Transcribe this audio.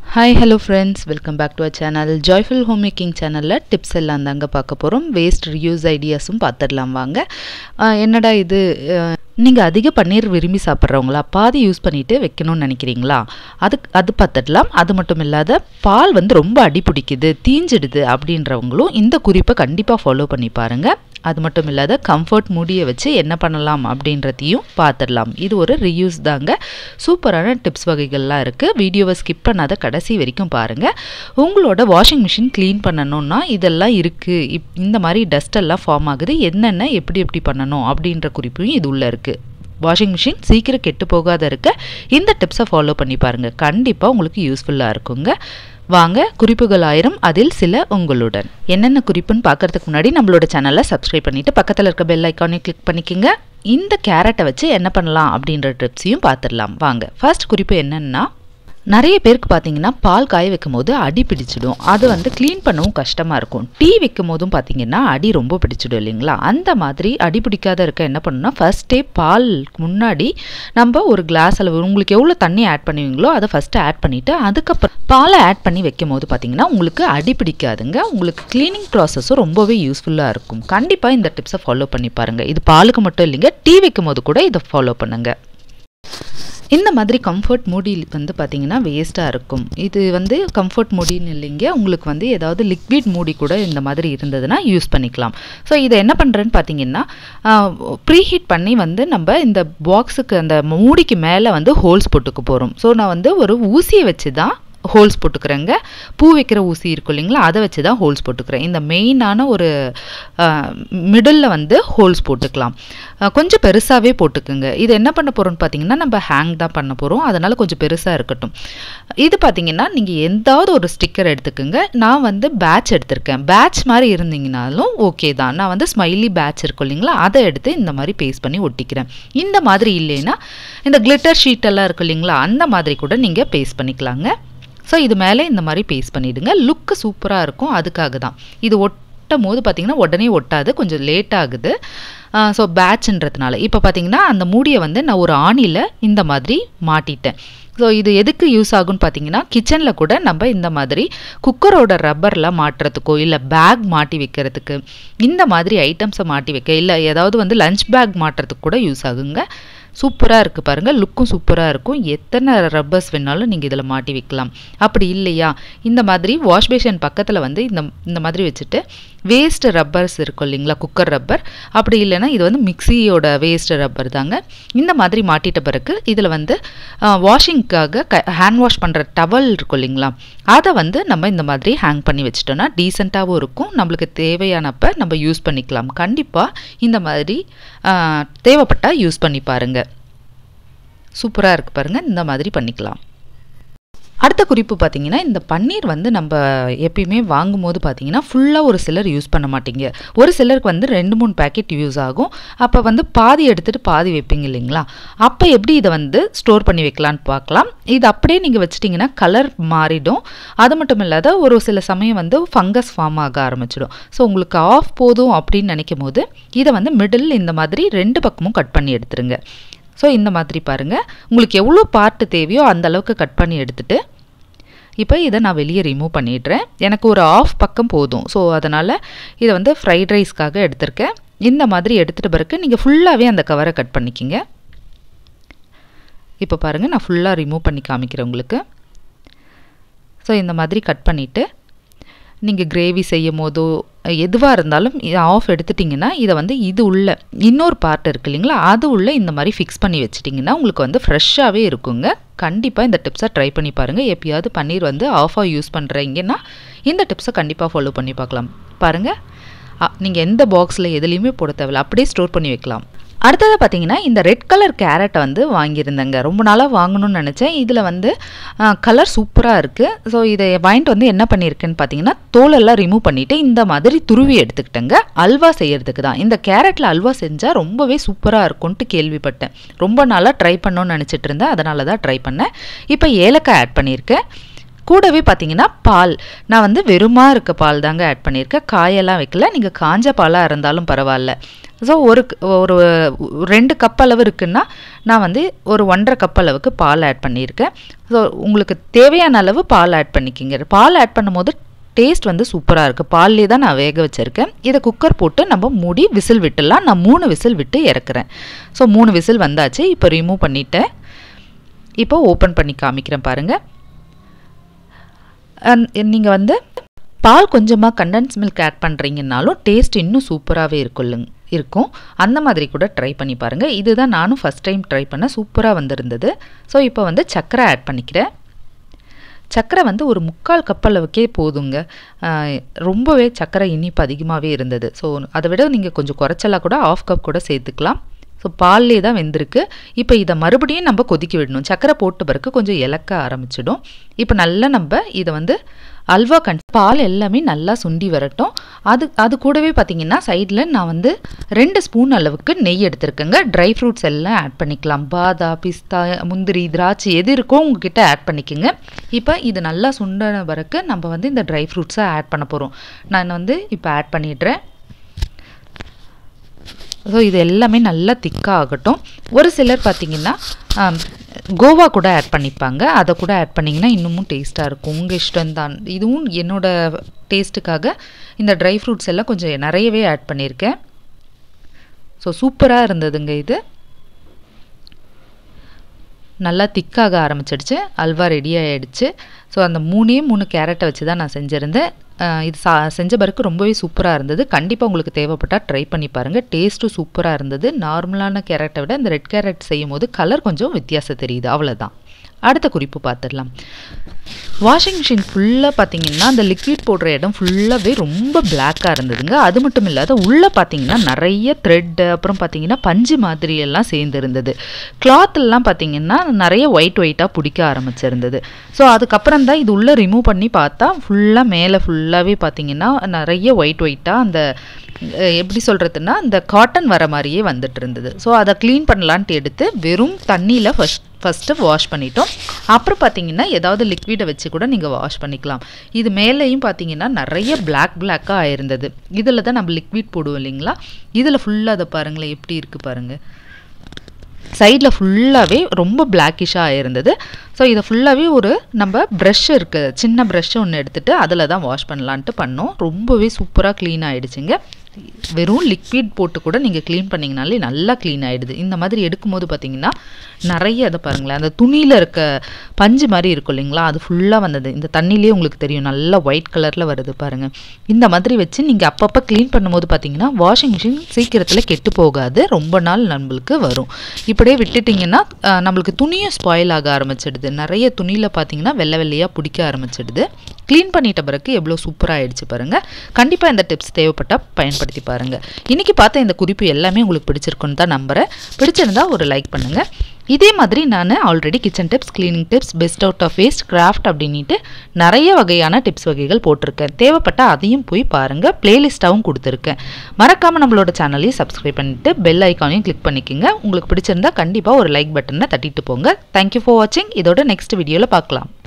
hi hello friends welcome back to a channel joyful home making சேனலில் tips எல்லாம் தாங்க பார்க்க போகிறோம் வேஸ்ட் ரியூஸ் ஐடியாஸும் பார்த்துடலாம் வாங்க ஆஹ் என்னடா இது நீங்கள் அதிக பன்னீர் விரும்பி சாப்பிட்றவங்களா பாதி யூஸ் பண்ணிவிட்டு வைக்கணும்னு நினைக்கிறீங்களா அதுக்கு அது பார்த்துடலாம் அது மட்டும் இல்லாத பால் வந்து ரொம்ப அடி பிடிக்குது தீஞ்சிடுது அப்படின்றவங்களும் இந்த குறிப்பை கண்டிப்பாக ஃபாலோ பண்ணி பாருங்கள் அது மட்டும் இல்லாத கம்ஃபர்ட் மூடியை வச்சு என்ன பண்ணலாம் அப்படின்றதையும் பார்த்துடலாம் இது ஒரு ரியூஸ் தாங்க சூப்பரான டிப்ஸ் வகைகள்லாம் இருக்குது வீடியோவை ஸ்கிப் பண்ணாத கடைசி வரைக்கும் பாருங்கள் உங்களோட வாஷிங் மிஷின் க்ளீன் பண்ணணும்னா இதெல்லாம் இருக்குது இப் இந்த மாதிரி டஸ்ட் எல்லாம் ஃபார்ம் ஆகுது என்னென்ன எப்படி எப்படி பண்ணணும் அப்படின்ற குறிப்பையும் இது உள்ளே இருக்குது வாஷிங் மிஷின் சீக்கிரம் கெட்டு போகாத இருக்க இந்த டிப்ஸை ஃபாலோ பண்ணி பாருங்கள் கண்டிப்பாக உங்களுக்கு யூஸ்ஃபுல்லாக இருக்குங்க வாங்க குறிப்புகள் ஆயிரம் அதில் சில உங்களுடன் என்னென்ன குறிப்புன்னு பார்க்கறதுக்கு முன்னாடி நம்மளோட சேனலை சப்ஸ்கிரைப் பண்ணிவிட்டு பக்கத்தில் இருக்க பெல் ஐக்கானை கிளிக் பண்ணிக்கோங்க இந்த கேரட்டை வச்சு என்ன பண்ணலாம் அப்படின்ற டிப்ஸையும் பார்த்துடலாம் வாங்க ஃபர்ஸ்ட் குறிப்பு என்னென்னா நிறைய பேருக்கு பார்த்தீங்கன்னா பால் காய வைக்கும் போது அடி பிடிச்சிடும் அது வந்து க்ளீன் பண்ணவும் கஷ்டமாக இருக்கும் டீ வைக்கும் போதும் பார்த்தீங்கன்னா அடி ரொம்ப பிடிச்சிடும் இல்லைங்களா அந்த மாதிரி அடி பிடிக்காத இருக்க என்ன பண்ணணும்னா ஃபஸ்ட்டே பால் முன்னாடி நம்ம ஒரு கிளாஸ் அளவு உங்களுக்கு எவ்வளோ தண்ணி ஆட் பண்ணுவீங்களோ அதை ஃபஸ்ட்டு ஆட் பண்ணிவிட்டு அதுக்கப்புறம் பாலை ஆட் பண்ணி வைக்கும் போது பார்த்தீங்கன்னா உங்களுக்கு அடி பிடிக்காதுங்க உங்களுக்கு க்ளீனிங் ப்ராசஸும் ரொம்பவே யூஸ்ஃபுல்லாக இருக்கும் கண்டிப்பாக இந்த டிப்ஸை ஃபாலோ பண்ணி பாருங்கள் இது பாலுக்கு மட்டும் இல்லைங்க டீ வைக்கும் போது கூட இதை ஃபாலோ பண்ணுங்கள் இந்த மாதிரி கம்ஃபர்ட் மூடி வந்து பார்த்தீங்கன்னா வேஸ்ட்டாக இருக்கும் இது வந்து கம்ஃபர்ட் மூடின்னு இல்லைங்க உங்களுக்கு வந்து ஏதாவது லிக்விட் மூடி கூட இந்த மாதிரி இருந்ததுன்னா யூஸ் பண்ணிக்கலாம் ஸோ இதை என்ன பண்ணுறேன்னு பார்த்தீங்கன்னா ப்ரீஹீட் பண்ணி வந்து நம்ம இந்த பாக்ஸுக்கு அந்த மூடிக்கு மேலே வந்து ஹோல்ஸ் போட்டுக்க போகிறோம் ஸோ நான் வந்து ஒரு ஊசியை வச்சு தான் ஹோல்ஸ் போட்டுக்கிறேங்க பூ வைக்கிற ஊசி இருக்கும் இல்லைங்களா அதை வச்சு தான் ஹோல்ஸ் போட்டுக்கிறேன் இந்த மெயினான ஒரு மிடில் வந்து ஹோல்ஸ் போட்டுக்கலாம் கொஞ்சம் பெருசாகவே போட்டுக்குங்க இது என்ன பண்ண போகிறோம்னு பார்த்தீங்கன்னா நம்ம ஹேங் தான் பண்ண போகிறோம் அதனால் கொஞ்சம் பெருசாக இருக்கட்டும் இது பார்த்தீங்கன்னா நீங்கள் எந்தாவது ஒரு ஸ்டிக்கர் எடுத்துக்கோங்க நான் வந்து பேட்ச் எடுத்திருக்கேன் பேட்ச் மாதிரி இருந்தீங்கனாலும் ஓகே தான் நான் வந்து ஸ்மைலி பேட்ச் இருக்கும் இல்லைங்களா அதை எடுத்து இந்த மாதிரி பேஸ்ட் பண்ணி ஒட்டிக்கிறேன் இந்த மாதிரி இல்லைன்னா இந்த கிளிட்டர் ஷீட்டெல்லாம் இருக்கும் இல்லைங்களா அந்த மாதிரி கூட நீங்கள் பேஸ்ட் பண்ணிக்கலாங்க ஸோ இது மேலே இந்த மாதிரி பேஸ்ட் பண்ணிவிடுங்க லுக்கு சூப்பராக இருக்கும் அதுக்காக தான் இது ஒட்டும் போது பார்த்திங்கன்னா உடனே ஒட்டாது கொஞ்சம் லேட் ஆகுது ஸோ பேட்ச்ன்றதுனால இப்போ பார்த்தீங்கன்னா அந்த மூடியை வந்து நான் ஒரு ஆணியில் இந்த மாதிரி மாட்டிட்டேன் ஸோ இது எதுக்கு யூஸ் ஆகும்னு பார்த்தீங்கன்னா கிச்சனில் கூட நம்ம இந்த மாதிரி குக்கரோட ரப்பரில் மாட்டுறதுக்கோ இல்லை பேக் மாட்டி வைக்கிறதுக்கு இந்த மாதிரி ஐட்டம்ஸை மாட்டி வைக்க இல்லை ஏதாவது வந்து லஞ்ச் பேக் மாட்டுறதுக்கு கூட யூஸ் ஆகுங்க சூப்பராக இருக்குது பாருங்கள் லுக்கும் சூப்பராக இருக்கும் எத்தனை ரப்பர்ஸ் வேணாலும் நீங்கள் இதில் மாட்டி வைக்கலாம் அப்படி இல்லையா இந்த மாதிரி வாஷ் பேஷன் பக்கத்தில் வந்து இந்த இந்த மாதிரி வச்சுட்டு வேஸ்ட் ரப்பர்ஸ் இருக்கும் இல்லைங்களா குக்கர் ரப்பர் அப்படி இல்லைன்னா இது வந்து மிக்சியோட வேஸ்ட் ரப்பர் தாங்க இந்த மாதிரி மாட்டிட்ட பிறகு இதில் வந்து வாஷிங்க்காக க ஹேண்ட் வாஷ் பண்ணுற டவல் இருக்கும் இல்லைங்களா அதை வந்து நம்ம இந்த மாதிரி ஹேங் பண்ணி வச்சிட்டோன்னா டீசெண்டாகவும் இருக்கும் நம்மளுக்கு தேவையானப்போ நம்ம யூஸ் பண்ணிக்கலாம் கண்டிப்பாக இந்த மாதிரி தேவைப்பட்டால் யூஸ் பண்ணி பாருங்கள் சூப்பராக இருக்குது பாருங்கள் இந்த மாதிரி பண்ணிக்கலாம் அடுத்த குறிப்பு பார்த்தீங்கன்னா இந்த பன்னீர் வந்து நம்ம எப்பயுமே வாங்கும்போது பார்த்தீங்கன்னா ஃபுல்லாக ஒரு சிலர் யூஸ் பண்ண மாட்டீங்க ஒரு சிலருக்கு வந்து ரெண்டு மூணு பேக்கெட் யூஸ் ஆகும் அப்போ வந்து பாதி எடுத்துகிட்டு பாதி வைப்பீங்க இல்லைங்களா அப்போ எப்படி இதை வந்து ஸ்டோர் பண்ணி வைக்கலான்னு பார்க்கலாம் இது அப்படியே நீங்கள் வச்சிட்டிங்கன்னா கலர் மாறிடும் அது மட்டும் இல்லாத ஒரு சில சமயம் வந்து ஃபங்கஸ் ஃபார்ம் ஆக ஆரம்பிச்சிடும் ஸோ உங்களுக்கு ஆஃப் போதும் அப்படின்னு நினைக்கும் போது இதை வந்து மிடில் இந்த மாதிரி ரெண்டு பக்கமும் கட் பண்ணி எடுத்துருங்க ஸோ இந்த மாதிரி பாருங்கள் உங்களுக்கு எவ்வளோ பார்ட்டு தேவையோ அந்த அளவுக்கு கட் பண்ணி எடுத்துகிட்டு இப்போ இதை நான் வெளியே ரிமூவ் பண்ணிடுறேன் எனக்கு ஒரு ஆஃப் பக்கம் போதும் ஸோ அதனால் இதை வந்து ஃப்ரைட் ரைஸ்க்காக எடுத்திருக்கேன் இந்த மாதிரி எடுத்துகிட்ட பிறகு நீங்கள் ஃபுல்லாகவே அந்த கவரை கட் பண்ணிக்கிங்க இப்போ பாருங்கள் நான் ஃபுல்லாக ரிமூவ் பண்ணி காமிக்கிறேன் உங்களுக்கு ஸோ இந்த மாதிரி கட் பண்ணிவிட்டு நீங்கள் கிரேவி செய்யும் போதோ எதுவாக இருந்தாலும் ஆஃப் எடுத்துட்டிங்கன்னா இதை வந்து இது உள்ள இன்னொரு பார்ட் இருக்குது இல்லைங்களா அது உள்ள இந்த மாதிரி ஃபிக்ஸ் பண்ணி வச்சிட்டிங்கன்னா உங்களுக்கு வந்து ஃப்ரெஷ்ஷாகவே இருக்குங்க கண்டிப்பாக இந்த டிப்ஸை ட்ரை பண்ணி பாருங்கள் எப்பயாவது பன்னீர் வந்து ஆஃபாக யூஸ் பண்ணுறீங்கன்னா இந்த டிப்ஸை கண்டிப்பாக ஃபாலோ பண்ணி பார்க்கலாம் பாருங்கள் நீங்கள் எந்த பாக்ஸில் எதுலேயுமே போட தேவையில்ல அப்படியே ஸ்டோர் பண்ணி வைக்கலாம் அடுத்தது பார்த்தீங்கன்னா இந்த ரெட் கலர் கேரட்டை வந்து வாங்கியிருந்தேங்க ரொம்ப நாளாக வாங்கணும்னு நினச்சேன் இதில் வந்து கலர் சூப்பராக இருக்குது ஸோ இதை வாங்கிட்டு வந்து என்ன பண்ணியிருக்கேன்னு பார்த்தீங்கன்னா தோலெல்லாம் ரிமூவ் பண்ணிவிட்டு இந்த மாதிரி துருவி எடுத்துக்கிட்டேங்க அல்வா செய்கிறதுக்கு தான் இந்த கேரட்டில் அல்வா செஞ்சால் ரொம்பவே சூப்பராக இருக்கும்ன்ட்டு கேள்விப்பட்டேன் ரொம்ப நாளாக ட்ரை பண்ணணும்னு நினச்சிட்டு இருந்தேன் அதனால தான் ட்ரை பண்ணேன் இப்போ ஏலக்காய் ஆட் பண்ணியிருக்கேன் கூடவே பார்த்தீங்கன்னா பால் நான் வந்து வெறுமா இருக்க பால் தாங்க ஆட் பண்ணியிருக்கேன் காயெல்லாம் வைக்கல நீங்கள் காஞ்ச பாலாக இருந்தாலும் பரவாயில்ல ஸோ ஒரு ஒரு ரெண்டு கப் அளவு இருக்குன்னா நான் வந்து ஒரு ஒன்றரை கப் அளவுக்கு பால் ஆட் பண்ணியிருக்கேன் ஸோ உங்களுக்கு தேவையான அளவு பால் ஆட் பண்ணிக்கிங்க பால் ஆட் பண்ணும்போது டேஸ்ட் வந்து சூப்பராக இருக்குது பால்லே தான் நான் வேக வச்சுருக்கேன் இதை குக்கர் போட்டு நம்ம மூடி விசில் விட்டுலாம் நான் மூணு விசில் விட்டு இறக்குறேன் ஸோ மூணு விசில் வந்தாச்சு இப்போ ரிமூவ் பண்ணிவிட்டேன் இப்போ ஓப்பன் பண்ணி காமிக்கிறேன் பாருங்கள் நீங்கள் வந்து பால் கொஞ்சமாக கண்டன்ஸ் மில்க் ஆட் பண்ணுறீங்கன்னாலும் டேஸ்ட் இன்னும் சூப்பராகவே இருக்குல்லுங்க இருக்கும் அந்த மாதிரி கூட ட்ரை பண்ணி பாருங்கள் இதுதான் நானும் ஃபஸ்ட் டைம் ட்ரை பண்ண சூப்பராக வந்திருந்தது ஸோ இப்போ வந்து சர்க்கரை ஆட் பண்ணிக்கிறேன் சர்க்கரை வந்து ஒரு முக்கால் கப் அளவுக்கே போதுங்க ரொம்பவே சர்க்கரை இனிப்பு அதிகமாகவே இருந்தது ஸோ அதை விட நீங்கள் கொஞ்சம் குறைச்சலாக கூட ஆஃப் கப் கூட சேர்த்துக்கலாம் ஸோ பால்லே தான் வெந்திருக்கு இப்போ இதை மறுபடியும் நம்ம கொதிக்க விடணும் சர்க்கரை போட்ட பிறகு கொஞ்சம் இலக்க ஆரம்பிச்சிடும் இப்போ நல்லா நம்ம இதை வந்து அல்வா கண் பால் எல்லாமே நல்லா சுண்டி வரட்டும் அது அது கூடவே பார்த்தீங்கன்னா சைடில் நான் வந்து ரெண்டு ஸ்பூன் அளவுக்கு நெய் எடுத்திருக்கேங்க ட்ரை ஃப்ரூட்ஸ் எல்லாம் ஆட் பண்ணிக்கலாம் பாதா பிஸ்தா முந்திரி திராட்சை எது இருக்கோ உங்ககிட்ட ஆட் பண்ணிக்கோங்க இப்போ இது நல்லா சுண்டன பிறகு நம்ம வந்து இந்த ட்ரை ஃப்ரூட்ஸை ஆட் பண்ண போகிறோம் நான் வந்து இப்போ ஆட் பண்ணிடுறேன் ஸோ இது எல்லாமே நல்லா திக்காக ஆகட்டும் ஒரு சிலர் பார்த்திங்கன்னா கோவா கூட ஆட் பண்ணிப்பாங்க அதை கூட ஆட் பண்ணிங்கன்னா இன்னமும் டேஸ்ட்டாக இருக்கும் உங்கள் இஷ்டம்தான் இதுவும் என்னோடய டேஸ்ட்டுக்காக இந்த ட்ரை ஃப்ரூட்ஸ் எல்லாம் கொஞ்சம் நிறையவே ஆட் பண்ணியிருக்கேன் ஸோ சூப்பராக இருந்ததுங்க இது நல்லா திக்காக ஆரம்பிச்சிடுச்சு அல்வா ரெடி ஆகிடுச்சு ஸோ அந்த மூணே மூணு கேரட்டை வச்சு தான் நான் செஞ்சுருந்தேன் இது சா செஞ்ச பிறகு ரொம்பவே சூப்பராக இருந்தது கண்டிப்பாக உங்களுக்கு தேவைப்பட்டால் ட்ரை பண்ணி பாருங்கள் டேஸ்ட்டும் சூப்பராக இருந்தது நார்மலான கேரட்டை விட இந்த ரெட் கேரட் செய்யும் போது கலர் கொஞ்சம் வித்தியாசம் தெரியுது அவ்வளோதான் அடுத்த குறிப்பு பார்த்துடலாம் வாஷிங் மிஷின் ஃபுல்லாக பார்த்தீங்கன்னா அந்த லிக்விட் போடுற இடம் ஃபுல்லாகவே ரொம்ப பிளாக்காக இருந்ததுங்க அது மட்டும் இல்லாத உள்ளே பார்த்தீங்கன்னா நிறைய த்ரெட்டு அப்புறம் பார்த்தீங்கன்னா பஞ்சு மாதிரி எல்லாம் சேர்ந்து இருந்தது கிளாத்லாம் பார்த்தீங்கன்னா நிறைய ஒயிட் ஒயிட்டாக பிடிக்க ஆரம்பிச்சிருந்தது ஸோ அதுக்கப்புறம் தான் இது உள்ளே ரிமூவ் பண்ணி பார்த்தா ஃபுல்லாக மேலே ஃபுல்லாகவே பார்த்தீங்கன்னா நிறைய ஒயிட் ஒயிட்டாக அந்த எப்படி சொல்கிறதுனா இந்த காட்டன் வர மாதிரியே வந்துட்டு இருந்தது ஸோ அதை க்ளீன் பண்ணலான்ட்டு எடுத்து வெறும் தண்ணியில் ஃபஸ்ட் ஃபஸ்ட்டு வாஷ் பண்ணிட்டோம் அப்புறம் பார்த்தீங்கன்னா ஏதாவது லிக்விடை வச்சு கூட நீங்கள் வாஷ் பண்ணிக்கலாம் இது மேலேயும் பார்த்தீங்கன்னா நிறைய பிளாக் பிளாக்காக ஆயிருந்தது இதில் தான் நம்ம லிக்விட் போடுவோம் இல்லைங்களா இதில் ஃபுல்லாக அதை பாருங்களேன் எப்படி இருக்குது பாருங்கள் சைடில் ஃபுல்லாகவே ரொம்ப பிளாக்கிஷாக ஆயிருந்தது ஸோ இதை ஃபுல்லாகவே ஒரு நம்ம ப்ரஷ் இருக்குது சின்ன ப்ரஷ் ஒன்று எடுத்துகிட்டு அதில் தான் வாஷ் பண்ணலான்ட்டு பண்ணோம் ரொம்பவே சூப்பராக க்ளீன் ஆகிடுச்சிங்க வெறும் லிக்விட் போட்டு கூட நீங்கள் க்ளீன் பண்ணிங்கனாலே நல்லா க்ளீன் ஆகிடுது இந்த மாதிரி எடுக்கும்போது பார்த்தீங்கன்னா நிறைய அதை பாருங்களேன் அந்த துணியில் இருக்க பஞ்சு மாதிரி இருக்கும் இல்லைங்களா அது ஃபுல்லாக வந்தது இந்த தண்ணியிலே உங்களுக்கு தெரியும் நல்லா ஒயிட் கலரில் வருது பாருங்கள் இந்த மாதிரி வச்சு நீங்கள் அப்பப்போ க்ளீன் பண்ணும்போது பார்த்தீங்கன்னா வாஷிங் மிஷின் சீக்கிரத்தில் கெட்டு போகாது ரொம்ப நாள் நம்மளுக்கு வரும் இப்படியே விட்டுட்டிங்கன்னா நம்மளுக்கு துணியும் ஸ்பாயில் ஆக ஆரம்பிச்சிடுது நிறைய துணியில் பார்த்தீங்கன்னா வெள்ளை வெள்ளையாக பிடிக்க ஆரம்பிச்சிடுது க்ளீன் பண்ணிட்ட பிறகு எவ்வளோ சூப்பராக ஆயிடுச்சு பாருங்கள் கண்டிப்பாக இந்த டிப்ஸ் தேவைப்பட்டால் பயன்படுத்தி பாருங்கள் இன்றைக்கி பார்த்த இந்த குறிப்பு எல்லாமே உங்களுக்கு பிடிச்சிருக்குன்னு தான் நம்புகிறேன் பிடிச்சிருந்தா ஒரு லைக் பண்ணுங்கள் இதே மாதிரி நான் already kitchen tips cleaning tips best out of waste craft அப்படின்ட்டு நிறைய வகையான டிப்ஸ் வகைகள் போட்டிருக்கேன் தேவைப்பட்டால் அதையும் போய் பாருங்கள் பிளேலிஸ்ட்டாகவும் கொடுத்துருக்கேன் மறக்காமல் நம்மளோட சேனலையும் சப்ஸ்கிரைப் பண்ணிவிட்டு பெல் ஐக்கானையும் கிளிக் பண்ணிக்கோங்க உங்களுக்கு பிடிச்சிருந்தா கண்டிப்பாக ஒரு லைக் பட்டனை தட்டிட்டு போங்க தேங்க்யூ ஃபார் வாட்சிங் இதோட நெக்ஸ்ட் வீடியோவில் பார்க்கலாம்